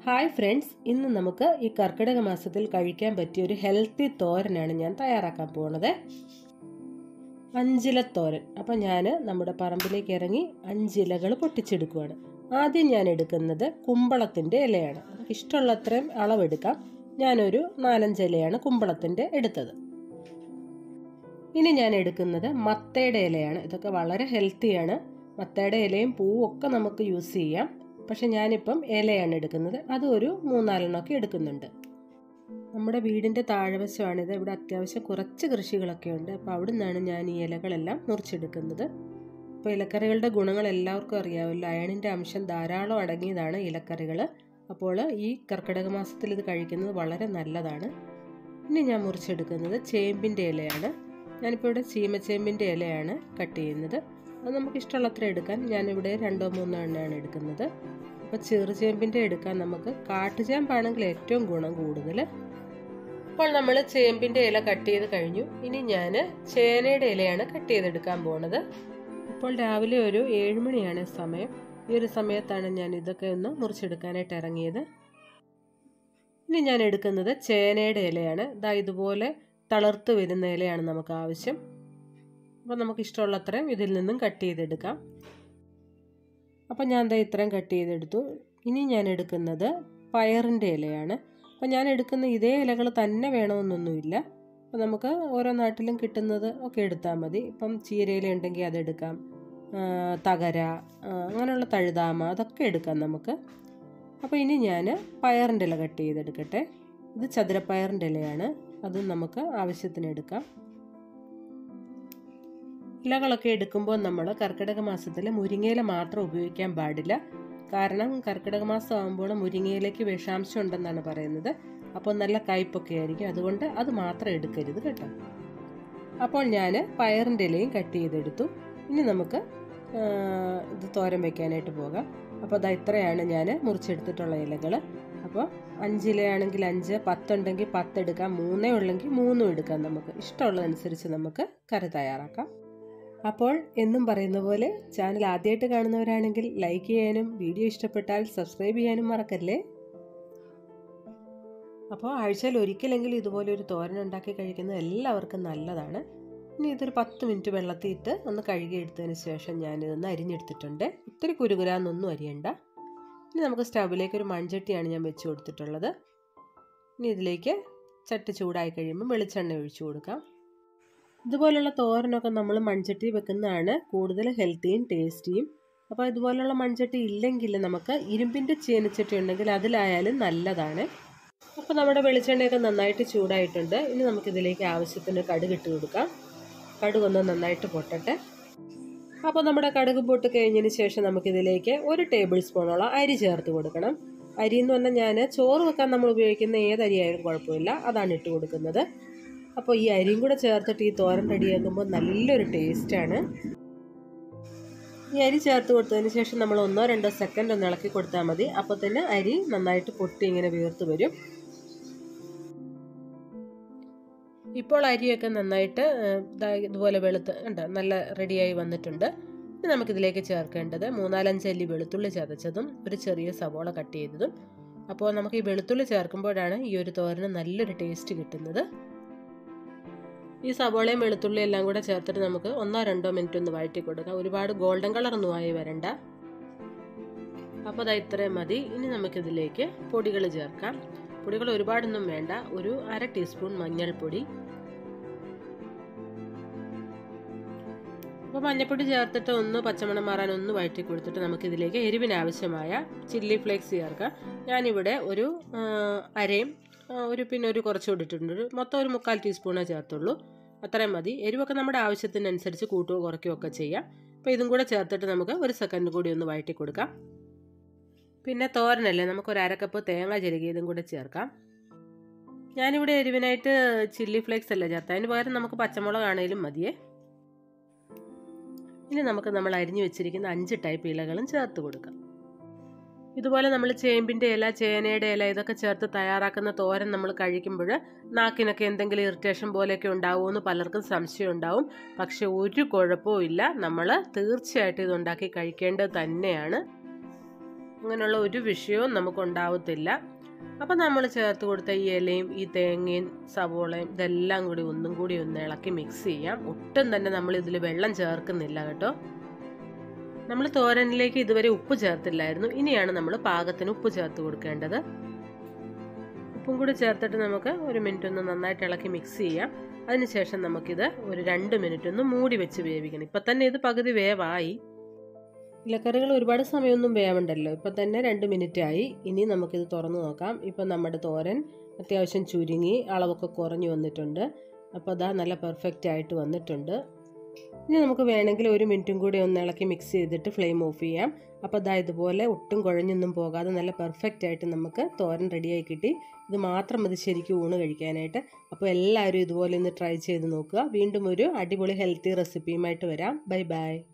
hi friends ഇന്ന് നമുക്ക് ഈ കർക്കിടക മാസത്തിൽ കഴിക്കാൻ പറ്റിയ ഒരു ഹെൽത്തി തോരനാണ് ഞാൻ തയ്യാറാക്കാൻ പോകുന്നത് അഞ്ചിലത്തോരൻ അപ്പം ഞാൻ നമ്മുടെ പറമ്പിലേക്ക് ഇറങ്ങി അഞ്ചിലകൾ പൊട്ടിച്ചെടുക്കുകയാണ് ആദ്യം ഞാൻ എടുക്കുന്നത് കുമ്പളത്തിൻ്റെ ഇലയാണ് നമുക്ക് ഇഷ്ടമുള്ള അത്രയും അളവെടുക്കാം ഞാനൊരു നാലഞ്ച് ഇലയാണ് കുമ്പളത്തിൻ്റെ എടുത്തത് ഇനി ഞാൻ എടുക്കുന്നത് മത്തയുടെ ഇലയാണ് ഇതൊക്കെ വളരെ ഹെൽത്തിയാണ് മത്തയുടെ ഇലയും പൂവും ഒക്കെ നമുക്ക് യൂസ് ചെയ്യാം പക്ഷെ ഞാനിപ്പം ഇലയാണ് എടുക്കുന്നത് അത് ഒരു മൂന്നാലെണ്ണമൊക്കെ എടുക്കുന്നുണ്ട് നമ്മുടെ വീടിൻ്റെ താഴ്വശമാണിത് ഇവിടെ അത്യാവശ്യം കുറച്ച് കൃഷികളൊക്കെ ഉണ്ട് അപ്പോൾ അവിടെ നിന്നാണ് ഞാൻ ഈ ഇലകളെല്ലാം മുറിച്ചെടുക്കുന്നത് അപ്പോൾ ഇലക്കറികളുടെ ഗുണങ്ങൾ എല്ലാവർക്കും അറിയാമല്ലോ അയണിൻ്റെ അംശം ധാരാളം അടങ്ങിയതാണ് ഇലക്കറികൾ അപ്പോൾ ഈ കർക്കിടക മാസത്തിൽ ഇത് കഴിക്കുന്നത് വളരെ നല്ലതാണ് ഇനി ഞാൻ മുറിച്ചെടുക്കുന്നത് ചേമ്പിൻ്റെ ഇലയാണ് ഞാനിപ്പോൾ ഇവിടെ ചീമച്ചേമ്പിൻ്റെ ഇലയാണ് കട്ട് ചെയ്യുന്നത് അത് നമുക്ക് ഇഷ്ടമുള്ളത്ര എടുക്കാൻ ഞാനിവിടെ രണ്ടോ മൂന്നോ എണ്ണയാണ് എടുക്കുന്നത് അപ്പോൾ ചെറുചേമ്പിൻ്റെ എടുക്കാൻ നമുക്ക് കാട്ടുചേമ്പാണെങ്കിൽ ഏറ്റവും ഗുണം കൂടുതൽ അപ്പോൾ നമ്മൾ ചേമ്പിൻ്റെ ഇല കട്ട് ചെയ്ത് കഴിഞ്ഞു ഇനി ഞാൻ ചേനയുടെ ഇലയാണ് കട്ട് ചെയ്തെടുക്കാൻ പോണത് ഇപ്പോൾ രാവിലെ ഒരു ഏഴുമണിയാണ് സമയം ഈ ഒരു സമയത്താണ് ഞാൻ ഇതൊക്കെ ഒന്ന് മുറിച്ചെടുക്കാനായിട്ട് ഇറങ്ങിയത് ഇനി ഞാൻ എടുക്കുന്നത് ചേനയുടെ ഇലയാണ് ഇതാ ഇതുപോലെ തളർത്ത് വരുന്ന ഇലയാണ് നമുക്ക് ആവശ്യം അപ്പോൾ നമുക്ക് ഇഷ്ടമുള്ള അത്രയും ഇതിൽ നിന്നും കട്ട് ചെയ്തെടുക്കാം അപ്പോൾ ഞാൻ ദാ ഇത്രയും കട്ട് ചെയ്തെടുത്തു ഇനി ഞാൻ എടുക്കുന്നത് പയറിൻ്റെ ഇലയാണ് അപ്പോൾ ഞാൻ എടുക്കുന്ന ഇതേ ഇലകൾ തന്നെ വേണമെന്നൊന്നുമില്ല അപ്പോൾ നമുക്ക് ഓരോ നാട്ടിലും കിട്ടുന്നത് ഒക്കെ എടുത്താൽ മതി ഇപ്പം ചീരയില ഉണ്ടെങ്കിൽ അതെടുക്കാം തകര അങ്ങനെയുള്ള തഴുതാമ അതൊക്കെ എടുക്കാം നമുക്ക് അപ്പോൾ ഇനി ഞാൻ പയറിൻ്റെ ഇല കട്ട് ചെയ്തെടുക്കട്ടെ ഇത് ചതുരപ്പയറിൻ്റെ ഇലയാണ് അതും നമുക്ക് ആവശ്യത്തിന് എടുക്കാം ഇലകളൊക്കെ എടുക്കുമ്പോൾ നമ്മൾ കർക്കിടക മാസത്തിൽ മുരിങ്ങയില മാത്രം ഉപയോഗിക്കാൻ പാടില്ല കാരണം കർക്കിടക മാസം ആകുമ്പോൾ മുരിങ്ങയിലേക്ക് വിഷാംശം ഉണ്ടെന്നാണ് പറയുന്നത് അപ്പോൾ നല്ല കയ്പൊക്കെ ആയിരിക്കും അതുകൊണ്ട് അത് മാത്രം എടുക്കരുത് കേട്ടോ അപ്പോൾ ഞാൻ പയറിൻ്റെ ഇലയും കട്ട് ചെയ്തെടുത്തു ഇനി നമുക്ക് ഇത് തോരൻ വെക്കാനായിട്ട് പോകാം അപ്പോൾ അത് ഇത്രയാണ് ഞാൻ മുറിച്ചെടുത്തിട്ടുള്ള ഇലകൾ അപ്പോൾ അഞ്ചിലയാണെങ്കിൽ അഞ്ച് പത്തുണ്ടെങ്കിൽ പത്തെടുക്കാം മൂന്നേ ഉള്ളെങ്കിൽ മൂന്നും എടുക്കാം നമുക്ക് ഇഷ്ടമുള്ളതനുസരിച്ച് നമുക്ക് കറി തയ്യാറാക്കാം അപ്പോൾ എന്നും പറയുന്ന പോലെ ചാനൽ ആദ്യമായിട്ട് കാണുന്നവരാണെങ്കിൽ ലൈക്ക് ചെയ്യാനും വീഡിയോ ഇഷ്ടപ്പെട്ടാൽ സബ്സ്ക്രൈബ് ചെയ്യാനും മറക്കല്ലേ അപ്പോൾ ആഴ്ചയിൽ ഒരിക്കലെങ്കിലും ഇതുപോലെ ഒരു തോരൻ ഉണ്ടാക്കി കഴിക്കുന്നത് എല്ലാവർക്കും നല്ലതാണ് ഇനി ഇതൊരു പത്ത് മിനിറ്റ് വെള്ളത്തിൽ ഇട്ട് ഒന്ന് കഴുകിയെടുത്തതിന് ശേഷം ഞാനിതൊന്ന് അരിഞ്ഞെടുത്തിട്ടുണ്ട് ഒത്തിരി കുരുകുരാന്നൊന്നും അരിയണ്ട ഇനി നമുക്ക് സ്റ്റൗവിലേക്ക് ഒരു മൺചട്ടിയാണ് ഞാൻ വെച്ച് കൊടുത്തിട്ടുള്ളത് ഇനി ഇതിലേക്ക് ചട്ടി ചൂടായി കഴിയുമ്പോൾ വെളിച്ചെണ്ണ ഒഴിച്ചു കൊടുക്കാം ഇതുപോലുള്ള തോരനൊക്കെ നമ്മൾ മൺചട്ടി വെക്കുന്നതാണ് കൂടുതൽ ഹെൽത്തിയും ടേസ്റ്റിയും അപ്പോൾ ഇതുപോലുള്ള മൺചട്ടി ഇല്ലെങ്കിൽ നമുക്ക് ഇരുമ്പിൻ്റെ ചീനച്ചട്ടി ഉണ്ടെങ്കിൽ അതിലായാലും നല്ലതാണ് അപ്പോൾ നമ്മുടെ വെളിച്ചെണ്ണയൊക്കെ നന്നായിട്ട് ചൂടായിട്ടുണ്ട് ഇനി നമുക്കിതിലേക്ക് ആവശ്യത്തിന് കടുക് ഇട്ട് കൊടുക്കാം കടുകൊന്ന് നന്നായിട്ട് പൊട്ടട്ടെ അപ്പോൾ നമ്മുടെ കടുക് പൊട്ട് കഴിഞ്ഞതിന് ശേഷം നമുക്കിതിലേക്ക് ഒരു ടേബിൾ സ്പൂണോളം അരി ചേർത്ത് കൊടുക്കണം അരി എന്ന് പറഞ്ഞാൽ ഞാൻ ചോറ് വെക്കാൻ നമ്മൾ ഉപയോഗിക്കുന്ന ഏത് അരിയായാലും കുഴപ്പമില്ല അതാണ് ഇട്ട് കൊടുക്കുന്നത് അപ്പോൾ ഈ അരിയും കൂടെ ചേർത്തിട്ട് ഈ തോരൻ റെഡിയാക്കുമ്പോൾ നല്ലൊരു ടേസ്റ്റാണ് ഈ അരി ചേർത്ത് കൊടുത്തതിന് ശേഷം നമ്മൾ ഒന്നോ രണ്ടോ സെക്കൻഡ് ഒന്ന് ഇളക്കി കൊടുത്താൽ മതി അപ്പോൾ തന്നെ അരി നന്നായിട്ട് പൊട്ടി ഇങ്ങനെ വീർത്ത് വരും ഇപ്പോൾ അരിയൊക്കെ നന്നായിട്ട് ഇതുപോലെ വെളുത്ത് ഉണ്ട് നല്ല റെഡിയായി വന്നിട്ടുണ്ട് ഇനി നമുക്കിതിലേക്ക് ചേർക്കേണ്ടത് മൂന്നാലഞ്ച് അല്ലി വെളുത്തുള്ളി ചതച്ചതും ഒരു ചെറിയ സവോള കട്ട് ചെയ്തതും അപ്പോൾ നമുക്ക് ഈ വെളുത്തുള്ളി ചേർക്കുമ്പോഴാണ് ഈ ഒരു തോരന് നല്ലൊരു ടേസ്റ്റ് കിട്ടുന്നത് ഈ സവോളയും വെളുത്തുള്ളിയും എല്ലാം കൂടെ ചേർത്തിട്ട് നമുക്ക് ഒന്നോ രണ്ടോ മിനിറ്റ് ഒന്ന് വഴറ്റി കൊടുക്കാം ഒരുപാട് ഗോൾഡൻ കളർ ഒന്നും ആയി വരണ്ട അപ്പോൾ അത് ഇത്രയും മതി ഇനി നമുക്കിതിലേക്ക് പൊടികൾ ചേർക്കാം പൊടികൾ ഒരുപാടൊന്നും വേണ്ട ഒരു അര ടീസ്പൂൺ മഞ്ഞൾപ്പൊടി അപ്പോൾ മഞ്ഞൾപ്പൊടി ചേർത്തിട്ട് ഒന്ന് പച്ചമണം മാറാൻ ഒന്ന് വഴറ്റി കൊടുത്തിട്ട് നമുക്കിതിലേക്ക് എരിവിന് ആവശ്യമായ ചില്ലി ഫ്ലേക്സ് ചേർക്കാം ഞാനിവിടെ ഒരു അരയും ഒരു പിന്നെ ഒരു കുറച്ചുകൂടി ഇട്ടിട്ടുണ്ട് ഒരു മൊത്തം ഒരു മുക്കാൽ ടീസ്പൂണേ ചേർത്തുള്ളൂ അത്രയും മതി എരിവൊക്കെ നമ്മുടെ ആവശ്യത്തിനനുസരിച്ച് കൂട്ടുകയോ കുറയ്ക്കുകയോ ഒക്കെ ചെയ്യാം അപ്പോൾ ഇതും കൂടെ ചേർത്തിട്ട് നമുക്ക് ഒരു സെക്കൻഡ് കൂടി ഒന്ന് വഴറ്റി കൊടുക്കാം പിന്നെ തോരനല്ലേ നമുക്കൊരു അരക്കപ്പ് തേങ്ങ ചെരുകിയതും കൂടെ ചേർക്കാം ഞാനിവിടെ എരിവിനായിട്ട് ചില്ലി ഫ്ലേക്സ് അല്ല ചേർത്താം അതിന് പകരം നമുക്ക് പച്ചമുളക് ആണെങ്കിലും മതിയേ ഇനി നമുക്ക് നമ്മൾ അരിഞ്ഞു വെച്ചിരിക്കുന്ന അഞ്ച് ടൈപ്പ് ഇലകളും ചേർത്ത് കൊടുക്കാം ഇതുപോലെ നമ്മൾ ചേമ്പിൻ്റെ ഇല ചേനയുടെ ഇല ഇതൊക്കെ ചേർത്ത് തയ്യാറാക്കുന്ന തോരൻ നമ്മൾ കഴിക്കുമ്പോൾ നാക്കിനൊക്കെ എന്തെങ്കിലും ഇറിറ്റേഷൻ പോലെയൊക്കെ ഉണ്ടാവുമെന്ന് പലർക്കും സംശയം ഉണ്ടാവും പക്ഷെ ഒരു കുഴപ്പവും ഇല്ല നമ്മൾ തീർച്ചയായിട്ടും ഇത് ഉണ്ടാക്കി കഴിക്കേണ്ടത് തന്നെയാണ് അങ്ങനെയുള്ള ഒരു വിഷയവും നമുക്ക് ഉണ്ടാവത്തില്ല അപ്പം നമ്മൾ ചേർത്ത് കൊടുത്ത ഈ ഇലയും ഈ തേങ്ങയും സവോളയും ഇതെല്ലാം കൂടി ഒന്നും കൂടി ഒന്ന് ഇളക്കി മിക്സ് ചെയ്യാം ഒട്ടും തന്നെ നമ്മൾ ഇതിൽ വെള്ളം ചേർക്കുന്നില്ല കേട്ടോ നമ്മൾ തോരനിലേക്ക് ഇതുവരെ ഉപ്പ് ചേർത്തില്ലായിരുന്നു ഇനിയാണ് നമ്മൾ പാകത്തിന് ഉപ്പ് ചേർത്ത് കൊടുക്കേണ്ടത് ഉപ്പും കൂടി ചേർത്തിട്ട് നമുക്ക് ഒരു മിനിറ്റ് ഒന്ന് നന്നായിട്ട് ഇളക്കി മിക്സ് ചെയ്യാം അതിനുശേഷം നമുക്കിത് ഒരു രണ്ട് മിനിറ്റ് ഒന്ന് മൂടി വെച്ച് വേവിക്കണം ഇപ്പം തന്നെ ഇത് പകുതി വേവായി ഇലക്കറികൾ ഒരുപാട് സമയമൊന്നും വേവണ്ടല്ലോ ഇപ്പം തന്നെ രണ്ട് മിനിറ്റ് ആയി ഇനി നമുക്കിത് തുറന്നു നോക്കാം ഇപ്പം നമ്മുടെ തോരൻ അത്യാവശ്യം ചുരുങ്ങി അളവൊക്കെ കുറഞ്ഞു വന്നിട്ടുണ്ട് അപ്പോൾ അതാ നല്ല പെർഫെക്റ്റ് ആയിട്ട് വന്നിട്ടുണ്ട് ഇനി നമുക്ക് വേണമെങ്കിൽ ഒരു മിനിറ്റും കൂടി ഒന്ന് ഇളക്കി മിക്സ് ചെയ്തിട്ട് ഫ്ലെയിം ഓഫ് ചെയ്യാം അപ്പോൾ അതാ ഇതുപോലെ ഒട്ടും കുഴഞ്ഞൊന്നും പോകാതെ നല്ല പെർഫെക്റ്റ് ആയിട്ട് നമുക്ക് തോരൻ റെഡിയായി കിട്ടി ഇത് മാത്രം മതി ശരിക്കും ഊണ് കഴിക്കാനായിട്ട് അപ്പോൾ എല്ലാവരും ഇതുപോലെ ഒന്ന് ട്രൈ ചെയ്ത് നോക്കുക വീണ്ടും ഒരു അടിപൊളി ഹെൽത്തി റെസിപ്പിയുമായിട്ട് വരാം ബൈ ബൈ